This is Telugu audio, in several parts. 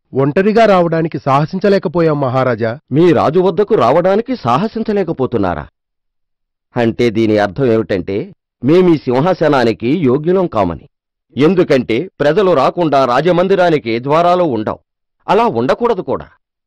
ఒంటరిగా రావడానికి సాహసించలేకపోయాం మహారాజా మీ రాజు వద్దకు రావడానికి సాహసించలేకపోతున్నారా అంటే దీని అర్థం ఏమిటంటే మేమీ సింహాసనానికి యోగ్యులం కామని ఎందుకంటే ప్రజలు రాకుండా రాజమందిరానికి ద్వారాలు ఉండవు అలా ఉండకూడదు కూడా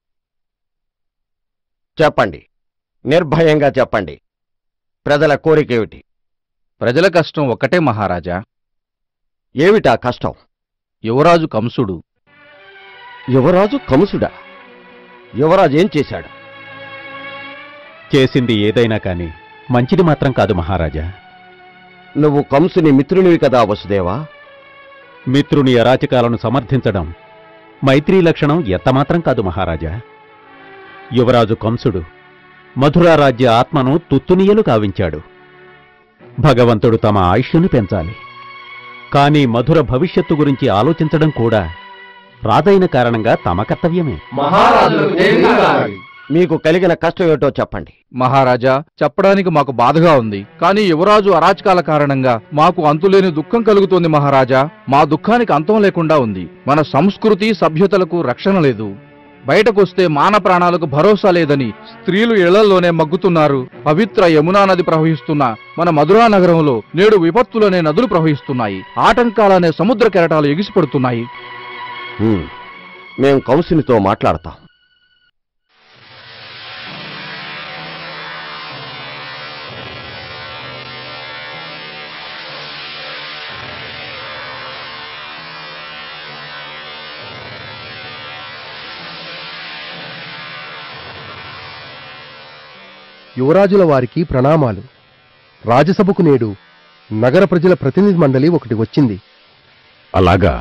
చెప్పండి నిర్భయంగా చెప్పండి ప్రజల కోరికేమిటి ప్రజల కష్టం ఒక్కటే మహారాజా ఏమిటా కష్టం యువరాజు కంసుడు యువరాజు కంసుడా యువరాజు ఏం చేశాడు చేసింది ఏదైనా కాని మంచిది మాత్రం కాదు మహారాజా నువ్వు కంసుని మిత్రునివి కదా వసుదేవా మిత్రుని అరాచకాలను సమర్థించడం మైత్రీ లక్షణం ఎంతమాత్రం కాదు మహారాజా యువరాజు కంసుడు మధురారాజ్య ఆత్మను తుత్తునియలు కావించాడు భగవంతుడు తమ ఆయుష్యుని పెంచాలి కాని మధుర భవిష్యత్తు గురించి ఆలోచించడం కూడా రాజైన కారణంగా తమ కర్తవ్యమే మీకు కలిగిన కష్టం ఏమిటో చెప్పండి మహారాజా చెప్పడానికి మాకు బాధగా ఉంది కానీ యువరాజు అరాచకాల కారణంగా మాకు అంతులేని దుఃఖం కలుగుతోంది మహారాజా మా దుఃఖానికి అంతం లేకుండా ఉంది మన సంస్కృతి సభ్యతలకు రక్షణ లేదు బయటకొస్తే మాన ప్రాణాలకు భరోసా లేదని స్త్రీలు ఇళ్లలోనే మగ్గుతున్నారు పవిత్ర యమునా నది ప్రవహిస్తున్న మన మధురా నగరంలో నేడు విపత్తులనే నదులు ప్రవహిస్తున్నాయి ఆటంకాలనే సముద్ర కెరటాలు ఎగిసిపడుతున్నాయి హ్మ్. మేం కంసునితో మాట్లాడతాం యువరాజుల వారికి ప్రణామాలు రాజసభకు నేడు నగర ప్రజల ప్రతినిధి మండలి ఒకటి వచ్చింది అలాగా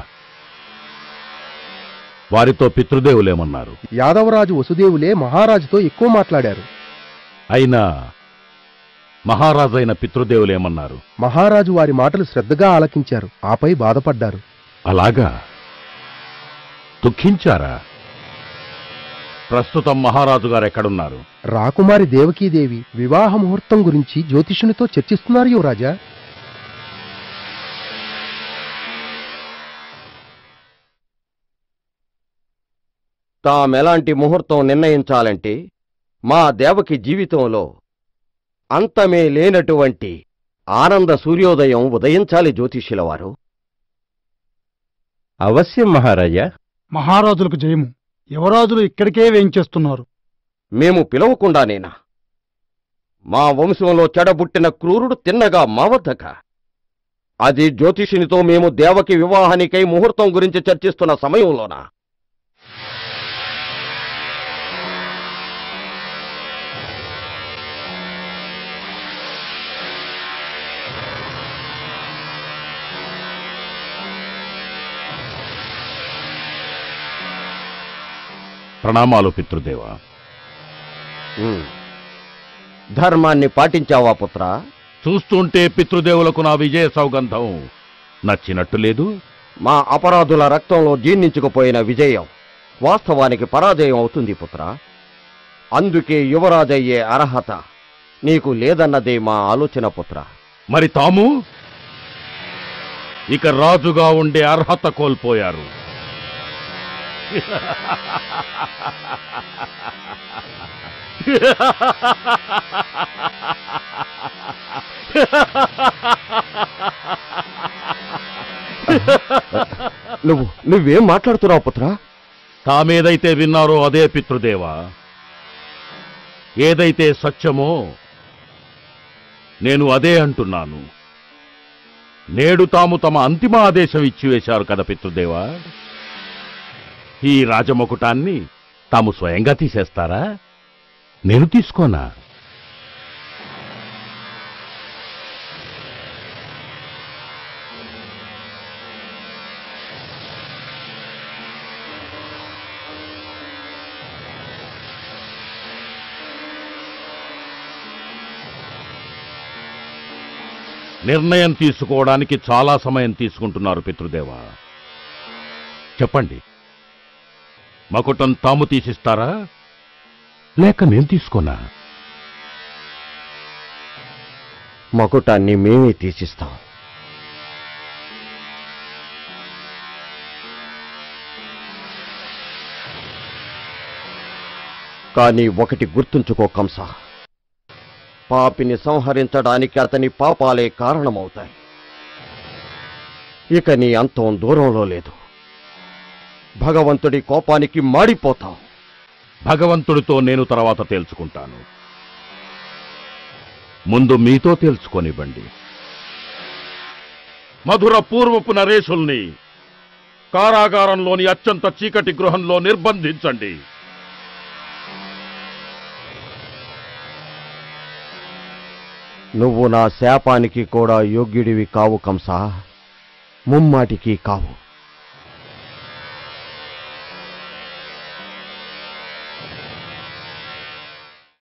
వారితో పితృదేవులేమన్నారు యాదవరాజు వసుదేవులే మహారాజుతో ఎక్కువ మాట్లాడారు అయినా మహారాజైన పితృదేవులేమన్నారు మహారాజు వారి మాటలు శ్రద్ధగా ఆలకించారు ఆపై బాధపడ్డారు అలాగా దుఃఖించారా ప్రస్తుతం మహారాజు గారు ఎక్కడున్నారు రాకుమారి దేవకీదేవి వివాహ ముహూర్తం గురించి జ్యోతిషునితో చర్చిస్తున్నారు యువరాజా తామెలాంటి ముహూర్తం నిర్ణయించాలంటే మా దేవకి జీవితంలో అంతమే లేనటువంటి ఆనంద సూర్యోదయం ఉదయించాలి జ్యోతిష్యుల వారు అవశ్యం మహారాజా మహారాజులకు జయము యువరాజులు ఇక్కడికే వేయించేస్తున్నారు మేము పిలవకుండానేనా మా వంశంలో చెడబుట్టిన క్రూరుడు తిన్నగా మా వద్దక అది జ్యోతిషునితో మేము దేవకి వివాహానికై ముహూర్తం గురించి చర్చిస్తున్న సమయంలోనా ప్రణామాలు పితృదేవా ఉమ్. ధర్మాన్ని పాటించావా పుత్రా చూస్తుంటే పితృదేవులకు నా విజయ సౌగంధం నచ్చినట్టు లేదు మా అపరాధుల రక్తంలో జీర్ణించుకుపోయిన విజయం వాస్తవానికి పరాజయం అవుతుంది పుత్ర అందుకే యువరాజయ్యే అర్హత నీకు లేదన్నదే మా ఆలోచన పుత్ర మరి తాము ఇక రాజుగా ఉండే అర్హత కోల్పోయారు నువ్వు నువ్వేం మాట్లాడుతున్నావు పుత్ర తామేదైతే విన్నారో అదే పితృదేవా ఏదైతే సత్యమో నేను అదే అంటున్నాను నేడు తాము తమ అంతిమ ఆదేశం ఇచ్చివేశారు కదా పితృదేవా ఈ రాజముకుటాన్ని తాము స్వయంగా తీసేస్తారా నేను తీసుకోనా నిర్ణయం తీసుకోవడానికి చాలా సమయం తీసుకుంటున్నారు పితృదేవా చెప్పండి మకుటం తాము తీసిస్తారా లేక నేను తీసుకోనా మకుటాన్ని మేమే తీసిస్తాం కానీ ఒకటి గుర్తుంచుకో కంస పాపిని సంహరించడానికి అతని పాపాలే కారణమవుతాయి ఇక నీ అంతం దూరంలో లేదు భగవంతుడి కోపానికి మాడిపోతాం భగవంతుడితో నేను తర్వాత తేల్చుకుంటాను ముందు మీతో తేల్చుకొనివ్వండి మధుర పూర్వపు నరేషుల్ని కారాగారంలోని అత్యంత చీకటి గృహంలో నిర్బంధించండి నువ్వు నా శాపానికి కూడా యోగ్యుడివి కావు కంస ముమ్మాటికి కావు